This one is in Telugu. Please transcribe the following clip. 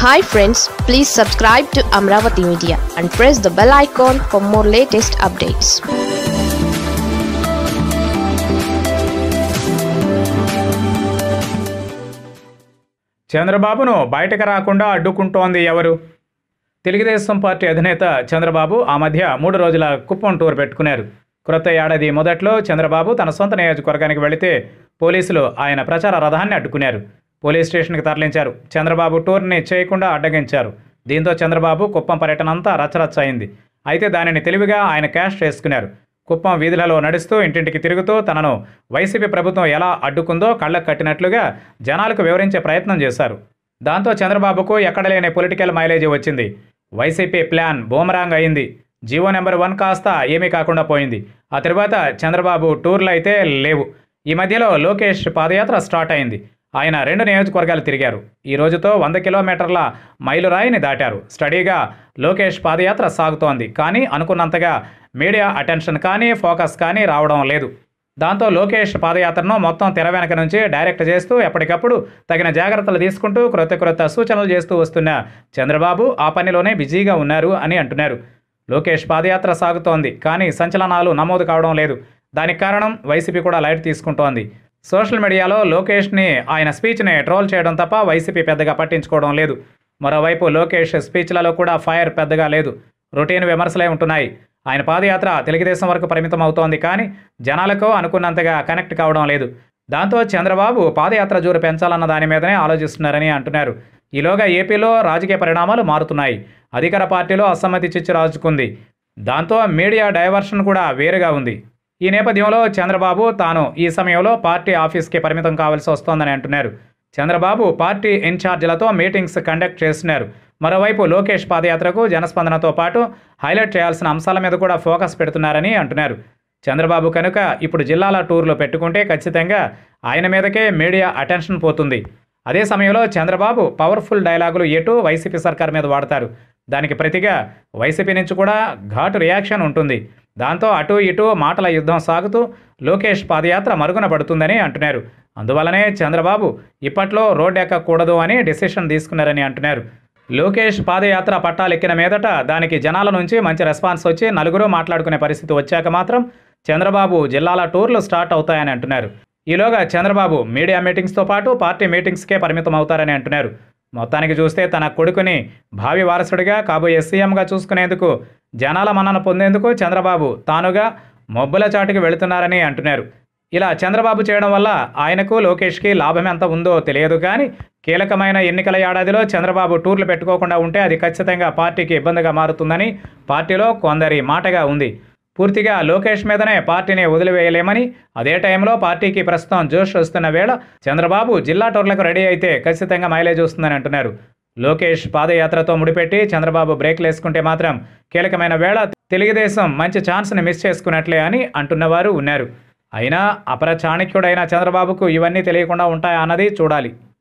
hi friends please subscribe to Amaravati media and press the bell icon for more latest updates చంద్రబాబును బయటకు రాకుండా అడ్డుకుంటోంది ఎవరు తెలుగుదేశం పార్టీ అధినేత చంద్రబాబు ఆ మధ్య మూడు రోజుల కుప్పం టూర్ పెట్టుకున్నారు క్రొత్త ఏడాది మొదట్లో చంద్రబాబు తన సొంత నియోజకవర్గానికి వెళితే పోలీసులు ఆయన ప్రచార రథాన్ని అడ్డుకున్నారు పోలీస్ స్టేషన్కి తరలించారు చంద్రబాబు టూర్ని చేయకుండా అడ్డగించారు దీంతో చంద్రబాబు కుప్పం పర్యటన అంతా రచ్చరచ్చ అయింది అయితే దానిని తెలివిగా ఆయన క్యాష్ చేసుకున్నారు కుప్పం వీధులలో నడుస్తూ ఇంటింటికి తిరుగుతూ తనను వైసీపీ ప్రభుత్వం ఎలా అడ్డుకుందో కళ్ళకు కట్టినట్లుగా జనాలకు వివరించే ప్రయత్నం చేశారు దాంతో చంద్రబాబుకు ఎక్కడ లేని పొలిటికల్ మైలేజీ వచ్చింది వైసీపీ ప్లాన్ బూమరాంగ్ అయింది జీవో నెంబర్ వన్ కాస్త ఏమీ కాకుండా పోయింది ఆ తర్వాత చంద్రబాబు టూర్లు అయితే లేవు ఈ మధ్యలో లోకేష్ పాదయాత్ర స్టార్ట్ అయింది ఆయన రెండు నియోజకవర్గాలు తిరిగారు ఈ రోజుతో వంద కిలోమీటర్ల మైలురాయిని దాటారు స్టడీగా లోకేష్ పాదయాత్ర సాగుతోంది కానీ అనుకున్నంతగా మీడియా అటెన్షన్ కానీ ఫోకస్ కానీ రావడం లేదు దాంతో లోకేష్ పాదయాత్రను మొత్తం తెర వెనక నుంచి డైరెక్ట్ చేస్తూ ఎప్పటికప్పుడు తగిన జాగ్రత్తలు తీసుకుంటూ క్రొత్త క్రొత్త సూచనలు చేస్తూ వస్తున్న చంద్రబాబు ఆ పనిలోనే బిజీగా ఉన్నారు అని అంటున్నారు లోకేష్ పాదయాత్ర సాగుతోంది కానీ సంచలనాలు నమోదు కావడం లేదు దానికి కారణం వైసీపీ కూడా లైట్ తీసుకుంటోంది సోషల్ మీడియాలో లోకేష్ని ఆయన స్పీచ్ని ట్రోల్ చేయడం తప్ప వైసీపీ పెద్దగా పట్టించుకోవడం లేదు మరోవైపు లోకేష్ స్పీచ్లలో కూడా ఫైర్ పెద్దగా లేదు రొటీన్ విమర్శలే ఉంటున్నాయి ఆయన పాదయాత్ర తెలుగుదేశం వరకు పరిమితం అవుతోంది కానీ జనాలకు అనుకున్నంతగా కనెక్ట్ కావడం లేదు దాంతో చంద్రబాబు పాదయాత్ర జోరు పెంచాలన్న దాని మీదనే ఆలోచిస్తున్నారని అంటున్నారు ఈలోగా ఏపీలో రాజకీయ పరిణామాలు మారుతున్నాయి అధికార పార్టీలో అసమ్మతి చిచ్చు రాజుకుంది దాంతో మీడియా డైవర్షన్ కూడా వేరుగా ఉంది ఈ నేపథ్యంలో చంద్రబాబు తాను ఈ సమయంలో పార్టీ ఆఫీస్కి పరిమితం కావాల్సి వస్తోందని అంటున్నారు చంద్రబాబు పార్టీ ఇన్ఛార్జీలతో మీటింగ్స్ కండక్ట్ చేస్తున్నారు మరోవైపు లోకేష్ పాదయాత్రకు జనస్పందనతో పాటు హైలైట్ చేయాల్సిన అంశాల మీద కూడా ఫోకస్ పెడుతున్నారని అంటున్నారు చంద్రబాబు కనుక ఇప్పుడు జిల్లాల టూర్లు పెట్టుకుంటే ఖచ్చితంగా ఆయన మీదకే మీడియా అటెన్షన్ పోతుంది అదే సమయంలో చంద్రబాబు పవర్ఫుల్ డైలాగులు ఎటు వైసీపీ సర్కార్ మీద వాడతారు దానికి ప్రతిగా వైసీపీ నుంచి కూడా ఘాటు రియాక్షన్ ఉంటుంది దాంతో అటు ఇటు మాటల యుద్ధం సాగుతూ లోకేష్ పాదయాత్ర మరుగున పడుతుందని అంటున్నారు అందువల్లనే చంద్రబాబు ఇప్పట్లో రోడ్డు ఎక్కకూడదు అని డిసిషన్ తీసుకున్నారని అంటున్నారు లోకేష్ పాదయాత్ర పట్టాలెక్కిన మీదట దానికి జనాల నుంచి మంచి రెస్పాన్స్ వచ్చి నలుగురు మాట్లాడుకునే పరిస్థితి వచ్చాక మాత్రం చంద్రబాబు జిల్లాల టూర్లు స్టార్ట్ అవుతాయని అంటున్నారు ఈలోగా చంద్రబాబు మీడియా మీటింగ్స్తో పాటు పార్టీ మీటింగ్స్కే పరిమితం అవుతారని అంటున్నారు మొత్తానికి చూస్తే తన కొడుకుని భావి వారసుడిగా కాబోయే సీఎంగా చూసుకునేందుకు జనాల మన్నన పొందేందుకు చంద్రబాబు తానుగా మొబ్బుల చాటుకి వెళుతున్నారని అంటున్నారు ఇలా చంద్రబాబు చేయడం వల్ల ఆయనకు లోకేష్కి లాభం ఎంత ఉందో తెలియదు కానీ కీలకమైన ఎన్నికల ఏడాదిలో చంద్రబాబు టూర్లు పెట్టుకోకుండా ఉంటే అది ఖచ్చితంగా పార్టీకి ఇబ్బందిగా మారుతుందని పార్టీలో కొందరి మాటగా ఉంది పూర్తిగా లోకేష్ మీదనే పార్టీని వదిలివేయలేమని అదే టైంలో పార్టీకి ప్రస్తుతం జోష్ వస్తున్న వేళ చంద్రబాబు జిల్లా టూర్లకు రెడీ అయితే ఖచ్చితంగా మైలేజ్ వస్తుందని అంటున్నారు లోకేష్ పాదయాత్రతో ముడిపెట్టి చంద్రబాబు బ్రేక్లు వేసుకుంటే మాత్రం కీలకమైన వేళ తెలుగుదేశం మంచి ఛాన్స్ని మిస్ చేసుకున్నట్లే అని అంటున్నవారు ఉన్నారు అయినా అపర చాణక్యుడైన చంద్రబాబుకు ఇవన్నీ తెలియకుండా ఉంటాయా అన్నది చూడాలి